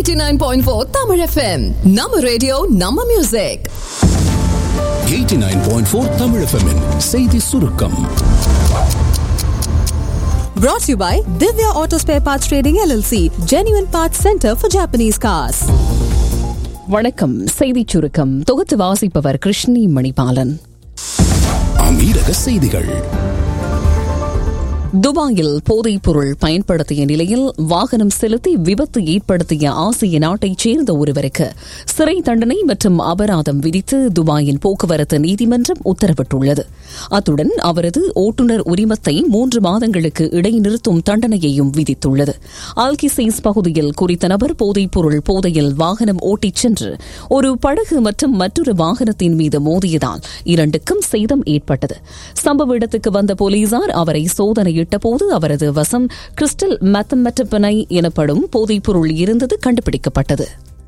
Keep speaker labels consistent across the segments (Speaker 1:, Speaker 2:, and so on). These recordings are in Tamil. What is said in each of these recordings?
Speaker 1: 89.4 Tamil FM. நம்ம ரேடியோ நம்ம மியூசிக்
Speaker 2: 89.4 தமிழ் FM -இன் செய்தி சுருக்கம்
Speaker 3: Brought to you by Divya Auto Spare Parts Trading LLC, Genuine Parts Center for Japanese Cars.
Speaker 4: வணக்கம் செய்திச் சுருக்கம் தொகுத்து வாசிப்பவர் கிருஷ்ணி மணிபாலன்
Speaker 2: அமீரக செய்திகள்
Speaker 4: துபாயில் போதைப் பொருள் பயன்படுத்திய நிலையில் வாகனம் செலுத்தி விபத்து ஏற்படுத்திய ஆசிய நாட்டைச் சேர்ந்த ஒருவருக்கு சிறை தண்டனை மற்றும் அபராதம் விதித்து துபாயின் போக்குவரத்து நீதிமன்றம் உத்தரவிட்டுள்ளது அத்துடன் அவரது ஓட்டுநர் உரிமத்தை மூன்று மாதங்களுக்கு இடைநிறுத்தும் தண்டனையையும் விதித்துள்ளது ஆல்கிசைஸ் பகுதியில் குறித்த நபர் போதைப் பொருள் போதையில் வாகனம் ஓட்டிச் சென்று ஒரு படகு மற்றும் மற்றொரு வாகனத்தின் மீது மோதியதால் இரண்டுக்கும் சேதம் ஏற்பட்டது சம்பவ இடத்துக்கு வந்த போலீசார் அவரை சோதனையிட்ட போது அவரது வசம் கிறிஸ்டல் மெத்தமெட்டபனை எனப்படும் போதைப் பொருள் இருந்தது கண்டுபிடிக்கப்பட்டது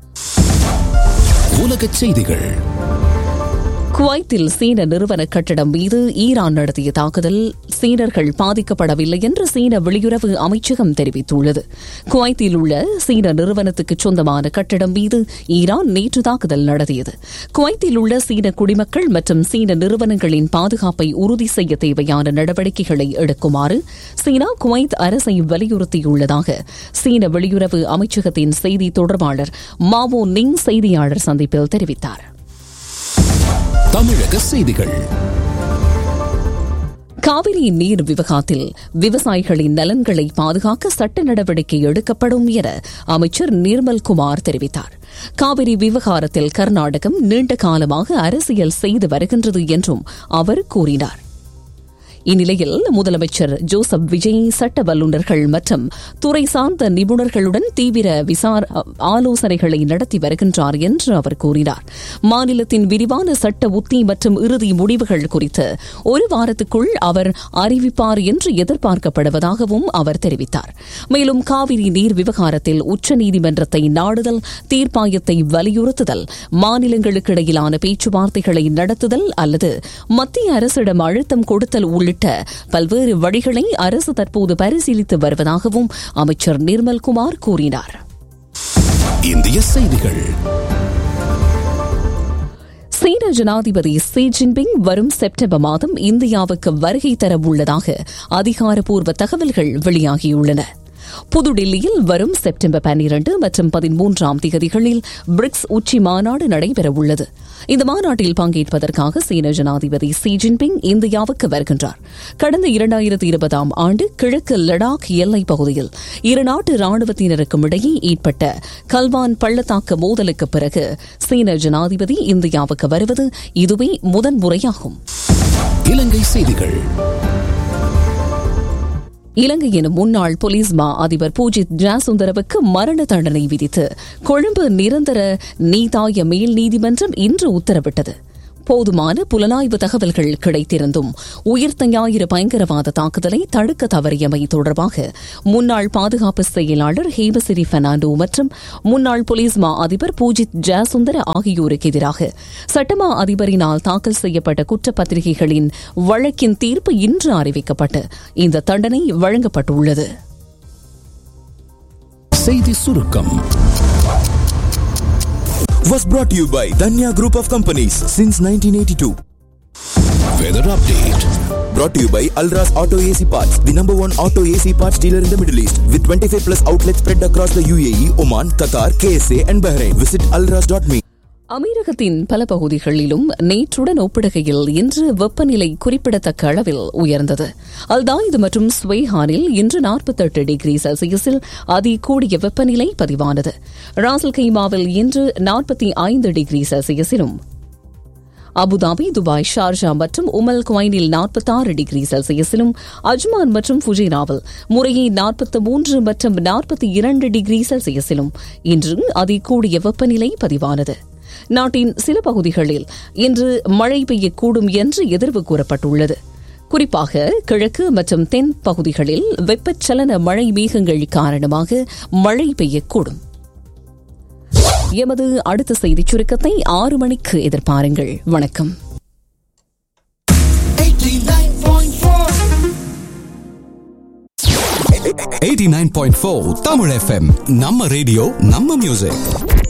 Speaker 2: உலகச் செய்திகள்
Speaker 4: குவைத்தில் சீன நிறுவன கட்டடம் மீது ஈரான் நடத்திய தாக்குதல் சீனர்கள் பாதிக்கப்படவில்லை என்று சீன வெளியுறவு அமைச்சகம் தெரிவித்துள்ளது குவைத்தில் உள்ள சீன நிறுவனத்துக்கு சொந்தமான கட்டடம் மீது ஈரான் நேற்று தாக்குதல் நடத்தியது குவைத்தில் உள்ள சீன குடிமக்கள் மற்றும் சீன நிறுவனங்களின் பாதுகாப்பை உறுதி செய்ய தேவையான நடவடிக்கைகளை எடுக்குமாறு சீனா குவைத் அரசை வலியுறுத்தியுள்ளதாக சீன வெளியுறவு அமைச்சகத்தின் செய்தி தொடர்பாளர் மாவோ நிங் செய்தியாளர் சந்திப்பில் தெரிவித்தார்
Speaker 2: தமிழக செய்திகள்
Speaker 4: காவிரி நீர் விவகாரத்தில் விவசாயிகளின் நலன்களை பாதுகாக்க சட்ட நடவடிக்கை எடுக்கப்படும் என அமைச்சர் நிர்மல்குமார் தெரிவித்தார் காவிரி விவகாரத்தில் கர்நாடகம் நீண்ட காலமாக அரசியல் செய்து வருகின்றது என்றும் அவர் கூறினார் இந்நிலையில் முதலமைச்சர் ஜோசப் விஜய் சட்ட வல்லுநர்கள் மற்றும் துறை சார்ந்த நிபுணர்களுடன் தீவிர விசார ஆலோசனைகளை நடத்தி வருகின்றார் என்று அவர் கூறினார் மாநிலத்தின் விரிவான சட்ட உத்தி மற்றும் இறுதி முடிவுகள் குறித்து ஒரு வாரத்துக்குள் அவர் அறிவிப்பார் என்று எதிர்பார்க்கப்படுவதாகவும் அவர் தெரிவித்தார் மேலும் காவிரி நீர் விவகாரத்தில் உச்சநீதிமன்றத்தை நாடுதல் தீர்ப்பாயத்தை வலியுறுத்துதல் மாநிலங்களுக்கு இடையிலான பேச்சுவார்த்தைகளை நடத்துதல் அல்லது மத்திய அரசிடம் அழுத்தம் கொடுத்தல் உள்ளிட்ட உள்ளிட்ட பல்வேறு வழிகளை அரசு தற்போது பரிசீலித்து வருவதாகவும் அமைச்சர் நிர்மல்குமார் கூறினார்
Speaker 2: இந்திய செய்திகள்
Speaker 4: சீன ஜனாதிபதி ஷி ஜின்பிங் வரும் செப்டம்பர் மாதம் இந்தியாவுக்கு வருகை தர உள்ளதாக அதிகாரப்பூர்வ தகவல்கள் வெளியாகியுள்ளன புதுடில்லியில் வரும் செப்டம்பர் பன்னிரண்டு மற்றும் பதிமூன்றாம் தேதிகளில் பிரிக்ஸ் உச்சி மாநாடு நடைபெறவுள்ளது இந்த மாநாட்டில் பங்கேற்பதற்காக சீன ஜனாதிபதி ஷி ஜின்பிங் இந்தியாவுக்கு வருகின்றார் கடந்த இரண்டாயிரத்தி இருபதாம் ஆண்டு கிழக்கு லடாக் எல்லைப் பகுதியில் இருநாட்டு ராணுவத்தினருக்கும் இடையே ஏற்பட்ட கல்வான் பள்ளத்தாக்கு மோதலுக்கு பிறகு சீன ஜனாதிபதி இந்தியாவுக்கு வருவது இதுவே முதன்முறையாகும்
Speaker 2: இலங்கை செய்திகள்
Speaker 4: இலங்கையின் முன்னாள் போலீஸ் மா அதிபர் பூஜித் ஜாசுந்தரவுக்கு மரண தண்டனை விதித்து கொழும்பு நிரந்தர நீதாய மேல் நீதிமன்றம் இன்று உத்தரவிட்டது போதுமான புலனாய்வு தகவல்கள் கிடைத்திருந்தும் உயிர்த்த ஞாயிறு பயங்கரவாத தாக்குதலை தடுக்க தவறியமை தொடர்பாக முன்னாள் பாதுகாப்பு செயலாளர் ஹேமசிரி பெர்னாண்டோ மற்றும் முன்னாள் போலீஸ் மா அதிபர் பூஜித் ஜாசுந்தர ஆகியோருக்கு எதிராக சட்டமா அதிபரினால் தாக்கல் செய்யப்பட்ட குற்றப்பத்திரிகைகளின் வழக்கின் தீர்ப்பு இன்று அறிவிக்கப்பட்டு இந்த தண்டனை வழங்கப்பட்டுள்ளது
Speaker 2: செய்தி சுருக்கம்
Speaker 5: was brought to you by Danya Group of Companies since 1982.
Speaker 2: Weather update
Speaker 5: Brought to you by Alras Auto AC Parts, the number one auto AC parts dealer in the Middle East, with 25 plus outlets spread across the UAE, Oman, Qatar, KSA, and Bahrain. Visit alras.me.
Speaker 4: அமீரகத்தின் பல பகுதிகளிலும் நேற்றுடன் ஒப்பிடுகையில் இன்று வெப்பநிலை குறிப்பிடத்தக்க அளவில் உயர்ந்தது அல்தாயிது மற்றும் ஸ்வேஹானில் இன்று நாற்பத்தெட்டு டிகிரி செல்சியஸில் அதி கூடிய வெப்பநிலை பதிவானது ராசல் கைமாவில் இன்று நாற்பத்தி ஐந்து டிகிரி செல்சியஸிலும் அபுதாபி துபாய் ஷார்ஜா மற்றும் உமல் குவைனில் நாற்பத்தாறு டிகிரி செல்சியஸிலும் அஜ்மான் மற்றும் ஃபுஜிராவில் முறையே நாற்பத்தி மூன்று மற்றும் நாற்பத்தி இரண்டு டிகிரி செல்சியஸிலும் இன்று அதி கூடிய வெப்பநிலை பதிவானது நாட்டின் சில பகுதிகளில் இன்று மழை பெய்யக்கூடும் என்று எதிர்வு கூறப்பட்டுள்ளது குறிப்பாக கிழக்கு மற்றும் தென் பகுதிகளில் வெப்பச்சலன மழை மேகங்கள் காரணமாக மழை பெய்யக்கூடும் எமது அடுத்த செய்திச் சுருக்கத்தை ஆறு மணிக்கு எதிர்பாருங்கள் வணக்கம்
Speaker 2: eighty nine point four Tamil FM நம்ம ரேடியோ நம்ம மியூசிக்